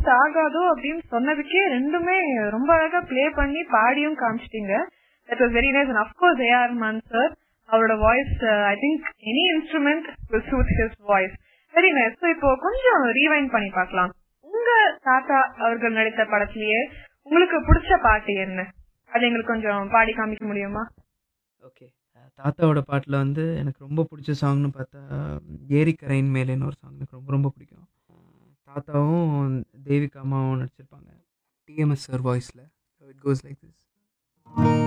suit ஆகாதோ அப்படின்னு சொன்னதுக்கே ரெண்டுமே ரொம்ப அழகா ப்ளே பண்ணி பாடியும் காமிச்சிட்டீங்க that was very nice and of course A R Rahman sir அவரோட voice I think any instrument will suit his voice very nice so இப்போ கொஞ்சம் ரீவைண்ட் பண்ணி பார்க்கலாம் உங்க தாத்தா அவர்கள் நடித்த படத்திலேயே உங்களுக்கு பிடிச்ச பாட்டு என்ன அது எங்களுக்கு கொஞ்சம் பாடி காமிக்க முடியுமா ஓகே தாத்தாவோட பாட்டில் வந்து எனக்கு ரொம்ப பிடிச்ச சாங்னு பார்த்தா ஏரிக்கரையின் மேலேன்னு ஒரு சாங் எனக்கு ரொம்ப ரொம்ப பிடிக்கும் தாத்தாவும் தேவிகா அம்மாவும் நடிச்சிருப்பாங்க டிஎம்எஸ் சார் வாய்ஸில் இட் கோஸ் லைக் திஸ்